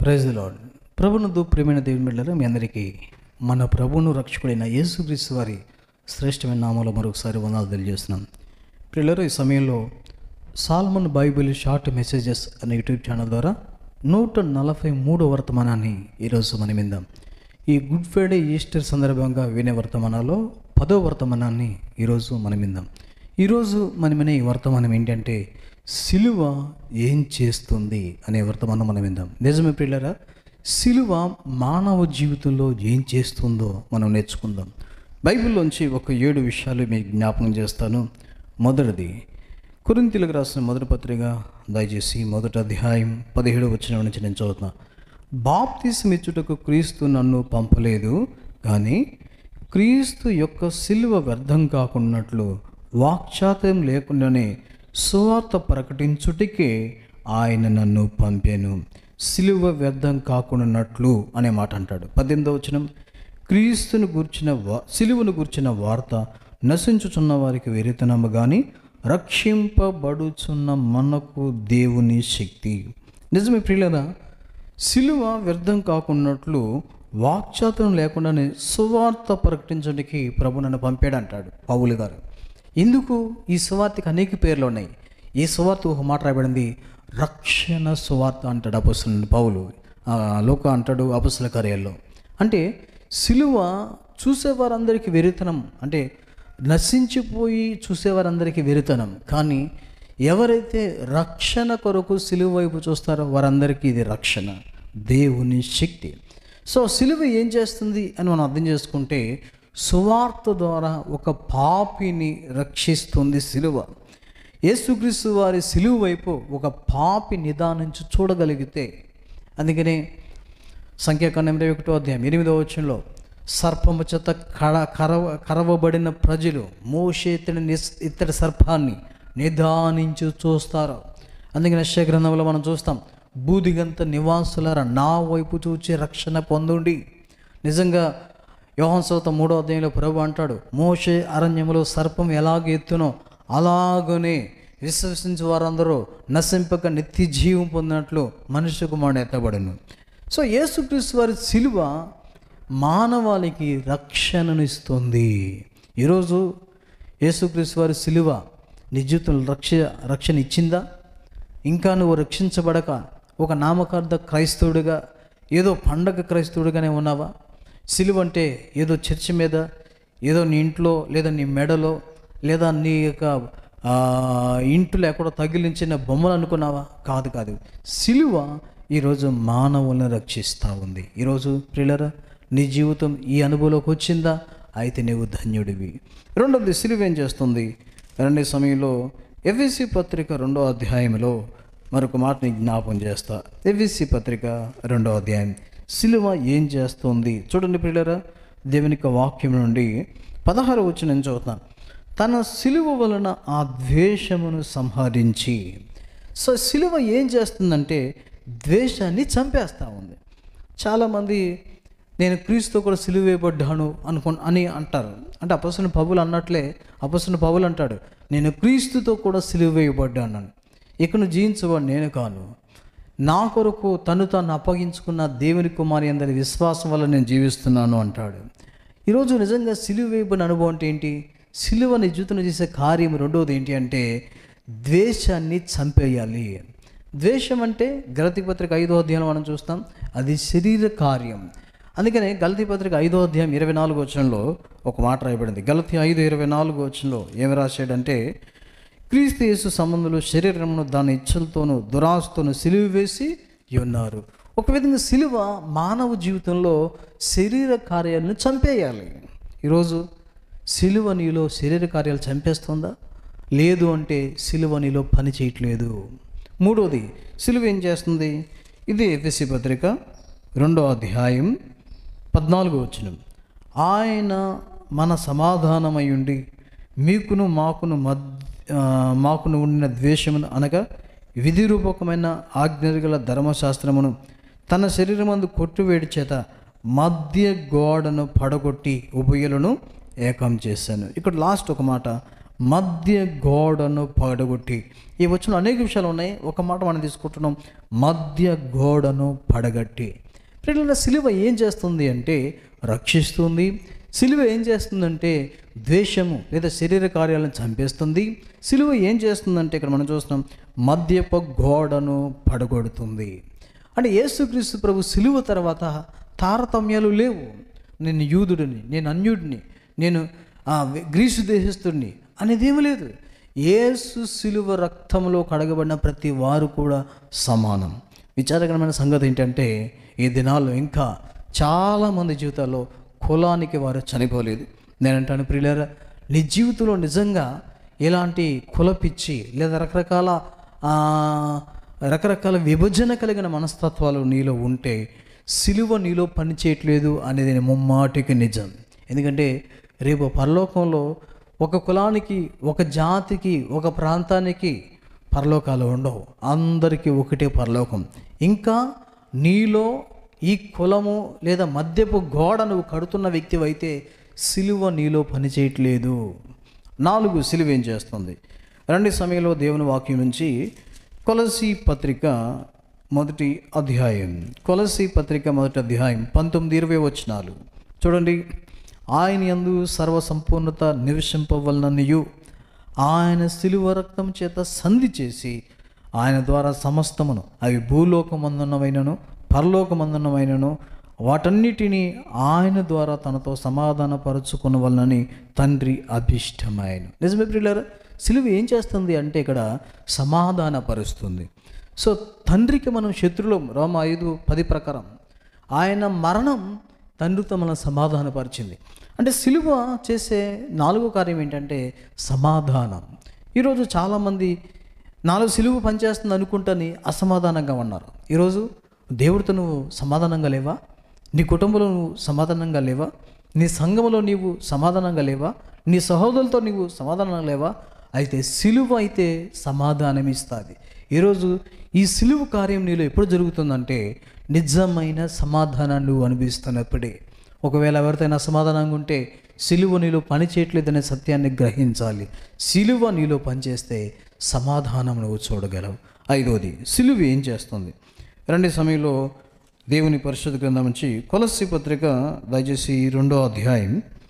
praise lord ప్రభునందు ప్రేమైన దేవుని బిడ్డలారా మీ అందరికీ మన ప్రభువును రక్షకుడైన యేసుక్రీస్తు వారి శ్రేష్టమైన నామంలో మరొకసారి వందలు తెలియజేస్తున్నాం పిల్లలు ఈ సమయంలో సాల్మన్ బైబిల్ షార్ట్ మెసేజెస్ అనే యూట్యూబ్ ఛానల్ ద్వారా నూట నలభై మూడో వర్తమానాన్ని ఈరోజు మనం విందాం ఈ గుడ్ ఫ్రైడే ఈస్టర్ సందర్భంగా వినే వర్తమానాల్లో పదో వర్తమానాన్ని ఈరోజు మనం విందాం ఈరోజు మనమనే ఈ వర్తమానం ఏంటంటే సిలువ ఏం చేస్తుంది అనే వర్తమానం మనం విందాం నిజమే పిల్లరా సిలువ మానవ జీవితంలో ఏం చేస్తుందో మనం నేర్చుకుందాం బైబిల్లోంచి ఒక ఏడు విషయాలు మీకు జ్ఞాపకం చేస్తాను మొదటిది కురింతిలకు రాసిన మొదటి పత్రిక దయచేసి మొదటి అధ్యాయం పదిహేడు వచ్చిన నుంచి నేను చదువుతున్నా బాప్తీసం ఇచ్చుటకు క్రీస్తు నన్ను పంపలేదు కానీ క్రీస్తు యొక్క సిలువ వ్యర్థం కాకున్నట్లు వాక్చాతం లేకుండానే సువార్త ప్రకటించుటికే ఆయన నన్ను పంపాను సిలువ వ్యర్థం కాకున్నట్లు అనే మాట అంటాడు పద్దెనిమిదవ వచనం క్రీస్తును గూర్చిన వా సిలువను గూర్చిన వార్త నశించుచున్న వారికి వెరితనము కానీ రక్షింపబడుచున్న మనకు దేవుని శక్తి నిజమే ప్రియులరా సిలువ వ్యర్థం కాకున్నట్లు వాక్చాతం లేకుండానే సువార్త ప్రకటించడానికి ప్రభు నన్ను పంపాడు అంటాడు పౌలు గారు ఎందుకు ఈ సువార్తకి అనేక పేర్లు ఉన్నాయి ఈ సువార్త ఒక మాట రాయబడింది రక్షణ సువార్త అంటాడు అపస్తుల పౌలు ఆ, లోక అంటాడు అపస్తుల కార్యాల్లో అంటే సిలువ చూసేవారందరికీ వెరితనం అంటే నశించిపోయి చూసేవారందరికీ వెరితనం కానీ ఎవరైతే రక్షణ కొరకు సిలువ వైపు చూస్తారో వారందరికీ ఇది రక్షణ దేవుని శక్తి సో సిలువ ఏం చేస్తుంది అని మనం అర్థం చేసుకుంటే సువార్త ద్వారా ఒక పాపిని రక్షిస్తుంది సిలువ యేసుక్రీస్తు వారి సిలువ వైపు ఒక పాపి నిదానించి చూడగలిగితే అందుకనే సంఖ్యాకాండం ఇరవై ఒకటో అధ్యాయం ఎనిమిదవ వచ్చంలో సర్పము చేత కడ కరవ కరవబడిన ప్రజలు మోషే ఇతడి నిస్ ఇత్తడి సర్పాన్ని నిదానించి చూస్తారు అందుకని యెషయా గ్రంథంలో మనం చూస్తాం బూదిగంత నివాసులారా నా వైపు చూచి రక్షణ పొందుండి నిజంగా యోహన్ సోత మూడో అధ్యాయంలో ప్రభు అంటాడు మోషే అరణ్యములో సర్పం ఎలాగ ఎత్తునో అలాగనే విశ్వసించే వారందరూ నశింపక నిత్య జీవం పొందినట్లు మనుష్య కుమారుడు ఎత్తబడను సో యేసుక్రీస్తు వారి సిలువ మానవాళికి రక్షణను ఇస్తుంది ఈరోజు యేసుక్రీస్తు వారి సిలువ నీ జీవితంలో రక్ష రక్షణ ఇచ్చిందా ఇంకా నువ్వు రక్షించబడక ఒక నామకార్థ క్రైస్తవుడిగా ఏదో పండగ క్రైస్తవుడిగానే ఉన్నావా సిలువ అంటే ఏదో చర్చి మీద ఏదో నీ ఇంట్లో లేదా నీ మెడలో లేదా నీ యొక్క ఆ, ఇంట్లో ఎక్కడో తగిలించిన బొమ్మలు అనుకున్నావా కాదు కాదు సిలువ ఈరోజు మానవులను రక్షిస్తూ ఉంది ఈరోజు ప్రియులరా నీ జీవితం ఈ అనుభవంలోకి వచ్చిందా అయితే నీవు ధన్యుడివి రెండవది సిలువ ఏం చేస్తుంది రెండే సమయంలో ఎఫ్ఎస్సి పత్రిక రెండో అధ్యాయంలో మరొక మాటని జ్ఞాపం చేస్తా ఎఫ్ఎస్సి పత్రిక రెండో అధ్యాయం సిలువ ఏం చేస్తుంది చూడండి ప్రియులరా దేవుని యొక్క వాక్యం నుండి పదహారు వచ్చి నేను చదువుతాను తన సిలువ వలన ఆ ద్వేషమును సంహరించి సో సిలువ ఏం చేస్తుందంటే ద్వేషాన్ని చంపేస్తూ ఉంది చాలామంది నేను క్రీస్తుతో కూడా సిలువ వేయబడ్డాను అనుకు అని అంటారు అంటే అపసన పౌలు అన్నట్లే అపసన పౌలు అంటాడు నేను క్రీస్తుతో కూడా సిలువ వేయబడ్డాను ఇకను జీవించవాడు నేను కాను నా కొరకు తను తాను అప్పగించుకున్న దేవుని కుమారి అందరి విశ్వాసం వల్ల నేను జీవిస్తున్నాను అంటాడు ఈరోజు నిజంగా సిలువ వేయబడిన అనుభవం అంటే ఏంటి సిలువ నీ జీవితంలో చేసే కార్యం రెండవది ఏంటి అంటే ద్వేషాన్ని చంపేయాలి ద్వేషం అంటే గలతి పత్రిక ఐదో అధ్యాయంలో మనం చూస్తాం అది శరీర కార్యం అందుకనే గలతి పత్రిక ఐదో అధ్యాయం ఇరవై నాలుగు వచనంలో ఒక మాట రాయబడింది గలతి ఐదు ఇరవై నాలుగు వచనంలో ఏమి రాశాడంటే క్రీస్తు యేసు సంబంధులు శరీరమును దాని ఇచ్చలతోనూ దురాశతోనూ సిలువ వేసి ఉన్నారు ఒక విధంగా సిలువ మానవ జీవితంలో శరీర కార్యాలను చంపేయాలి ఈరోజు సిలువ నీలో శరీర కార్యాలు చంపేస్తుందా లేదు అంటే సిలువ నీలో పని చేయట్లేదు మూడోది సిలువ ఏం చేస్తుంది ఇది ఎఫ్ఎస్సి పత్రిక రెండో అధ్యాయం పద్నాలుగో వచ్చిన ఆయన మన సమాధానమై ఉండి మీకును మాకును మద్ ఆ, మాకును ఉండిన ద్వేషమును అనగా విధి రూపకమైన ఆజ్ఞలు గల ధర్మశాస్త్రమును తన శరీరమందు కొట్టువేడి చేత మధ్య గోడను పడగొట్టి ఉభయలను ఏకం చేశాను ఇక్కడ లాస్ట్ ఒక మాట మధ్య గోడను పడగొట్టి ఈ వచ్చిన అనేక విషయాలు ఉన్నాయి ఒక మాట మనం తీసుకుంటున్నాం మధ్య గోడను పడగట్టి పిల్లల సిలువ ఏం చేస్తుంది అంటే రక్షిస్తుంది సిలువ ఏం చేస్తుందంటే ద్వేషము లేదా శరీర కార్యాలను చంపేస్తుంది సిలువ ఏం చేస్తుందంటే ఇక్కడ మనం చూస్తున్నాం మద్యప గోడను పడగొడుతుంది అంటే యేసుక్రీస్తు ప్రభు సిలువ తర్వాత తారతమ్యాలు లేవు నేను యూదుడిని నేను అన్యుడిని నేను ఆ, గ్రీసు దేశస్తుడిని అనేది ఏమీ లేదు యేసు సిలువ రక్తంలో కడగబడిన ప్రతి వారు కూడా సమానం విచారకరమైన సంగతి ఏంటంటే ఈ దినాల్లో ఇంకా చాలామంది జీవితాల్లో కులానికి వారు చనిపోలేదు నేనంటాను ప్రియులారా నీ జీవితంలో నిజంగా ఎలాంటి కులపిచ్చి లేదా రకరకాల ఆ, రకరకాల విభజన కలిగిన మనస్తత్వాలు నీలో ఉంటే సిలువ నీలో పనిచేయట్లేదు అనేది ముమ్మాటికి నిజం ఎందుకంటే రేపు పరలోకంలో ఒక కులానికి ఒక జాతికి ఒక ప్రాంతానికి పరలోకాలు ఉండవు అందరికీ ఒకటే పరలోకం ఇంకా నీలో ఈ కులము లేదా మద్యపు గోడ నువ్వు కడుతున్న వ్యక్తి అయితే సిలువ నీలో పనిచేయట్లేదు నాలుగు సిలువ ఏం చేస్తుంది రెండు సమయంలో దేవుని వాక్యం నుంచి కొలసి పత్రిక మొదటి అధ్యాయం కొలసి పత్రిక మొదటి అధ్యాయం పంతొమ్మిది ఇరవై వచనాలు చూడండి ఆయన యందు సర్వసంపూర్ణత నివసింపవలననియు ఆయన సిలువ రక్తం చేత సంధి చేసి ఆయన ద్వారా సమస్తమును అవి భూలోకమందున్నవైనను పరలోకమందున్నవైనను వాటన్నిటినీ ఆయన ద్వారా తనతో సమాధానపరుచుకున్న వలనని తండ్రి అభిష్టమైన నిజమే ప్రియులారా సిలువ ఏం చేస్తుంది అంటే ఇక్కడ సమాధానపరుస్తుంది సో తండ్రికి మనం శత్రులం రోమ ఐదు పది ప్రకారం ఆయన మరణం తండ్రితో మనం సమాధానపరిచింది అంటే సిలువ చేసే నాలుగో కార్యం ఏంటంటే సమాధానం ఈరోజు చాలామంది నాలుగు సిలువ పనిచేస్తుంది అనుకుంటని అసమాధానంగా ఉన్నారు ఈరోజు దేవుడితో నువ్వు సమాధానంగా లేవా నీ కుటుంబంలో నువ్వు సమాధానంగా లేవా నీ సంఘంలో నీవు సమాధానంగా లేవా నీ సహోదరులతో నీవు సమాధానంగా లేవా అయితే సిలువ అయితే సమాధానం ఇస్తుంది ఈరోజు ఈ సిలువ కార్యం నీలో ఎప్పుడు జరుగుతుందంటే నిజమైన సమాధానాన్ని నువ్వు అనిపిస్తున్నప్పుడే ఒకవేళ ఎవరితోనైనా అసమాధానంగా ఉంటే సిలువ నీలో పని చేయట్లేదనే సత్యాన్ని గ్రహించాలి సిలువ నీలో పనిచేస్తే సమాధానం నువ్వు చూడగలవు ఐదోది సిలువ ఏం చేస్తుంది రెండు సమయంలో దేవుని పరిశుద్ధ గ్రంథం నుంచి కొలసి పత్రిక దయచేసి రెండో అధ్యాయం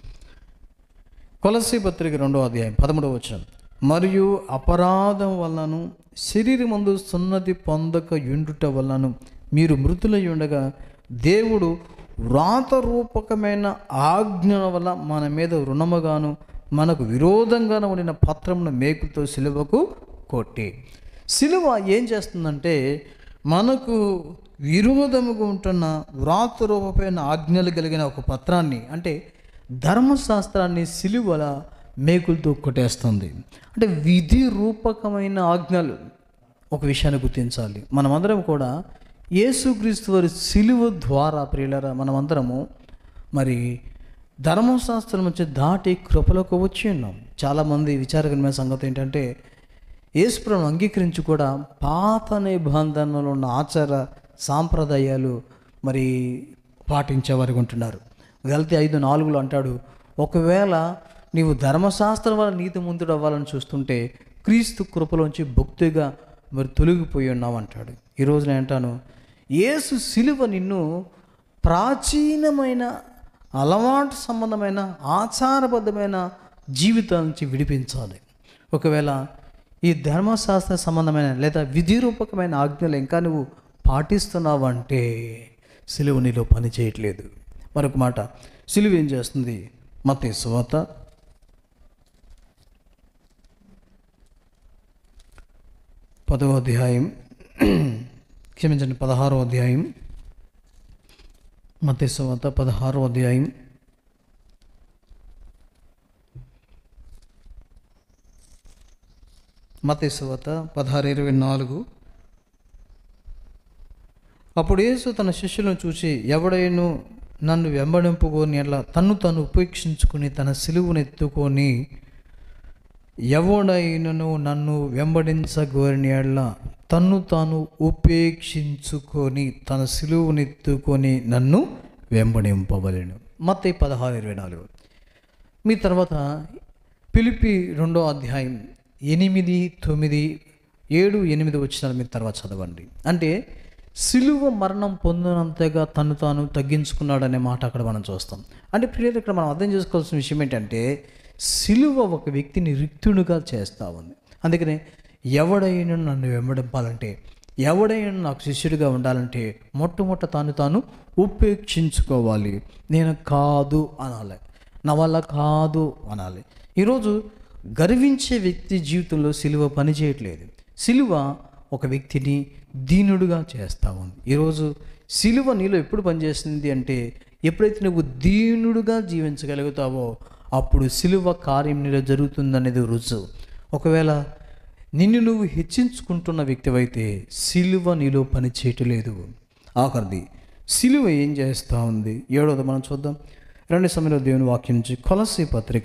కొలసి పత్రిక రెండో అధ్యాయం పదమూడవ వచనం మరియు అపరాధం వలనను శరీరమందు సున్నతి పొందక యుండుట వలనను మీరు మృతులై ఉండగా దేవుడు వ్రాతరూపకమైన ఆజ్ఞల వల్ల మన మీద రుణముగాను మనకు విరోధంగాను ఉండిన పత్రమును మేకుతో సిలువకు కొట్టి సిలువ ఏం చేస్తుందంటే మనకు విరోధముగా ఉంటున్న వ్రాతరూపమైన ఆజ్ఞలు కలిగిన ఒక పత్రాన్ని అంటే ధర్మశాస్త్రాన్ని సిలువల మేకులతో కొట్టేస్తుంది అంటే విధి రూపకమైన ఆజ్ఞలు ఒక విషయాన్ని గుర్తించాలి మనమందరం కూడా యేసుక్రీస్తు వారి సిలువ ద్వారా ప్రియులరా మనమందరము మరి ధర్మశాస్త్రం వచ్చి దాటి కృపలోకి వచ్చి ఉన్నాం చాలామంది విచారకరమైన సంగతి ఏంటంటే యేసుప్రభుని అంగీకరించి కూడా పాత నిబంధనలో ఉన్న ఆచార సాంప్రదాయాలు మరి పాటించే వారికి ఉంటున్నారు గలతి ఐదు నాలుగులో అంటాడు ఒకవేళ నీవు ధర్మశాస్త్రం వల్ల నీతి ముందుడు అవ్వాలని చూస్తుంటే క్రీస్తు కృపలోంచి భక్తిగా మరి తొలగిపోయి ఉన్నావు అంటాడు ఈరోజు నేను అంటాను యేసు సిలువ నిన్ను ప్రాచీనమైన అలవాటు సంబంధమైన ఆచారబద్ధమైన జీవితం నుంచి విడిపించాలి ఒకవేళ ఈ ధర్మశాస్త్ర సంబంధమైన లేదా విధి రూపకమైన ఆజ్ఞలు ఇంకా నువ్వు పాటిస్తున్నావంటే సిలువ నీలో పని చేయట్లేదు మరొక మాట సిలువ ఏం చేస్తుంది మత సువాత పదవ అధ్యాయం క్షమించండి పదహారో అధ్యాయం మత సువాత పదహారో అధ్యాయం మత సువాత పదహారు ఇరవై నాలుగు అప్పుడు యేసు తన శిష్యులను చూసి ఎవడైను నన్ను వెంబడింపుకొని అట్లా తన్ను తను ఉపేక్షించుకుని తన సిలువును ఎత్తుకొని ఎవడైనను నన్ను వెంబడించగోరిని ఎడ్ల తన్ను తాను ఉపేక్షించుకొని తన సిలువునెత్తుకొని నన్ను వెంబడింపవలెను మత్తయి పదహారు ఇరవై నాలుగు మీ తర్వాత పిలిపి రెండో అధ్యాయం ఎనిమిది తొమ్మిది ఏడు ఎనిమిది వచ్చిన మీరు తర్వాత చదవండి అంటే సిలువ మరణం పొందినంతగా తను తాను తగ్గించుకున్నాడు అనే మాట అక్కడ మనం చూస్తాం అంటే ప్రియర్ ఇక్కడ మనం అర్థం చేసుకోవాల్సిన విషయం ఏంటంటే సిలువ ఒక వ్యక్తిని రిక్తుడుగా చేస్తూ ఉంది అందుకనే ఎవడైనా నన్ను వెంబడింపాలంటే ఎవడైనా నాకు శిష్యుడిగా ఉండాలంటే మొట్టమొదట తాను తాను ఉపేక్షించుకోవాలి నేను కాదు అనాలి నా వల్ల కాదు అనాలి ఈరోజు గర్వించే వ్యక్తి జీవితంలో సిలువ పని చేయట్లేదు సిలువ ఒక వ్యక్తిని దీనుడుగా చేస్తూ ఉంది ఈరోజు సిలువ నీలో ఎప్పుడు పనిచేస్తుంది అంటే ఎప్పుడైతే నువ్వు దీనుడుగా జీవించగలుగుతావో అప్పుడు సిలువ కార్యం నీలో జరుగుతుందనేది రుజువు ఒకవేళ నిన్ను నువ్వు హెచ్చించుకుంటున్న వ్యక్తివైతే సిలువ నీలో పని చేయట్లేదు ఆఖరిది సిలువ ఏం చేస్తూ ఉంది ఏడవది మనం చూద్దాం రెండు సమయంలో దేవుని వాక్యం నుంచి కొలసి పత్రిక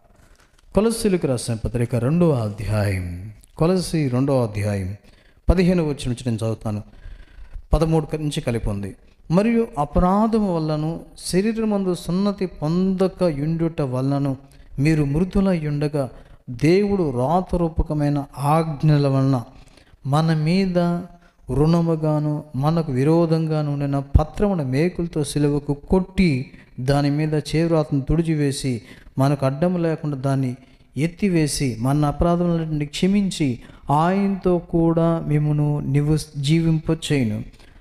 కొలసీలకు రాసిన పత్రిక రెండవ అధ్యాయం కొలసి రెండవ అధ్యాయం పదిహేను వచ్చి నుంచి నేను చదువుతాను పదమూడు నుంచి కలిపి ఉంది మరియు అపరాధము వల్లను శరీరమందు సున్నతి పొందక యుండుట వలనను మీరు మృతులై ఉండగా దేవుడు రాతరూపకమైన ఆజ్ఞల వలన మన మీద రుణముగాను మనకు విరోధంగాను ఉండిన పత్రమున మేకులతో సిలువకు కొట్టి దాని మీద చేవ్రాతను తుడిచివేసి మనకు అడ్డం లేకుండా దాన్ని ఎత్తివేసి మన అపరాధములను క్షమించి ఆయనతో కూడా మిమ్మను నివ జీవింపచేయును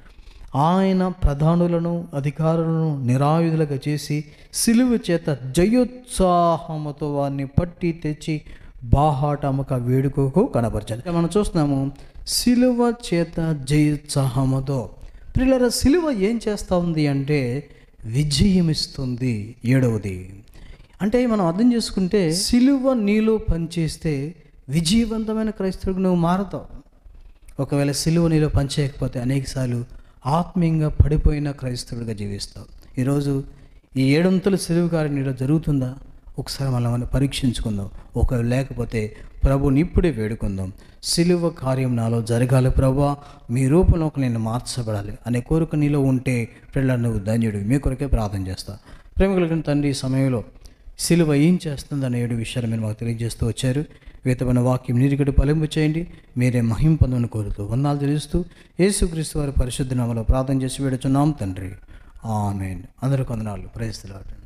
ఆయన ప్రధానులను అధికారులను నిరాయుధులుగా చేసి సిలువ చేత జయోత్సాహముతో వారిని పట్టి తెచ్చి బాహాటముక వేడుకకు కనపరచాలి మనం చూస్తున్నాము సిలువ చేత జయోత్సాహముతో పిల్లల సిలువ ఏం చేస్తూ ఉంది అంటే విజయం ఇస్తుంది ఏడవది అంటే మనం అర్థం చేసుకుంటే సిలువ నీలో పనిచేస్తే విజయవంతమైన క్రైస్తవుడికి నువ్వు మారుతావు ఒకవేళ సిలువ నీలో పనిచేయకపోతే అనేకసార్లు ఆత్మీయంగా పడిపోయిన క్రైస్తవుడిగా జీవిస్తావు ఈరోజు ఈ ఏడంతుల సిలువ కార్యం నీలో జరుగుతుందా ఒకసారి మనం మనం పరీక్షించుకుందాం ఒకవేళ లేకపోతే ప్రభుని ఇప్పుడే వేడుకుందాం సిలువ కార్యం నాలో జరగాలి ప్రభా మీ రూపంలోకి నేను మార్చబడాలి అనే కోరిక నీలో ఉంటే పిల్లలు నువ్వు ధన్యుడు మీ కొరకే ప్రార్థన చేస్తా ప్రేమ కలిగిన తండ్రి ఈ సమయంలో సిలువ ఏం చేస్తుంది అనే ఏడు విషయాలు మీరు మాకు తెలియజేస్తూ వచ్చారు వేతమైన వాక్యం నీరికటి పలింపు చేయండి మీరే మహిం పొందని కోరుతూ వందాలు తెలుస్తూ యేసుక్రీస్తు వారి పరిశుద్ధ నామలో ప్రార్థన చేసి వేడుచున్నాం తండ్రి ఆమెన్ అందరూ కొందనాలు ప్రయత్నాలు